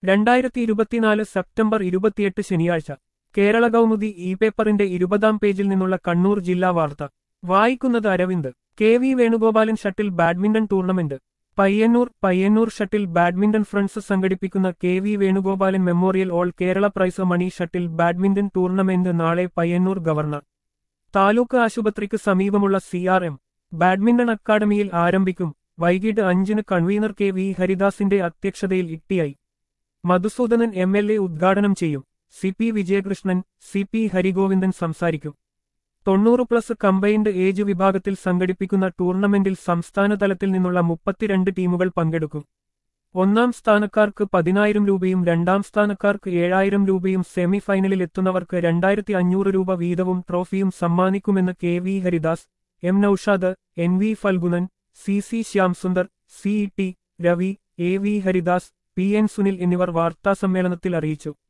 രണ്ടായിരത്തി ഇരുപത്തിനാല് സെപ്റ്റംബർ ഇരുപത്തിയെട്ട് ശനിയാഴ്ച കേരള കൗമുദി ഇ പേപ്പറിന്റെ ഇരുപതാം പേജിൽ നിന്നുള്ള കണ്ണൂർ ജില്ലാ വാർത്ത വായിക്കുന്നത് Aravind K V Venugopalan shuttle badminton tournament Payyanur Payyanur shuttle badminton friends സംഘടിപ്പിക്കുന്ന K V Venugopalan memorial all Kerala prize money shuttle badminton tournament നാളെ പയ്യന്നൂർ ഗവർണർ താലൂക്ക് ആശുപത്രിക്ക് സമീപമുള്ള സി ആർ എം ബാഡ്മിന്റൺ അക്കാദമിയിൽ ആരംഭിക്കും വൈകിട്ട് അഞ്ചിന് കൺവീനർ കെ വി ഹരിദാസിന്റെ അധ്യക്ഷതയിൽ ഇട്ടിയായി മധുസൂദനൻ എം എൽ എ ഉദ്ഘാടനം ചെയ്യും C P Vijayakrishnan C P Harigovindan സംസാരിക്കും തൊണ്ണൂറ് പ്ലസ് കമ്പൈൻഡ് ഏജ് വിഭാഗത്തിൽ സംഘടിപ്പിക്കുന്ന ടൂർണമെന്റിൽ സംസ്ഥാന തലത്തിൽ നിന്നുള്ള മുപ്പത്തിരണ്ട് ടീമുകൾ പങ്കെടുക്കും ഒന്നാം സ്ഥാനക്കാർക്ക് പതിനായിരം രൂപയും രണ്ടാം സ്ഥാനക്കാർക്ക് ഏഴായിരം രൂപയും സെമി ഫൈനലിൽ എത്തുന്നവർക്ക് രണ്ടായിരത്തി അഞ്ഞൂറ് രൂപ വീതവും ട്രോഫിയും സമ്മാനിക്കുമെന്ന് K V Haridas M Noushad N V Phalgunan C C Shyamsundar C E T Ravi A V Haridas P N Sunil എന്നിവർ വാർത്താസമ്മേളനത്തിൽ അറിയിച്ചു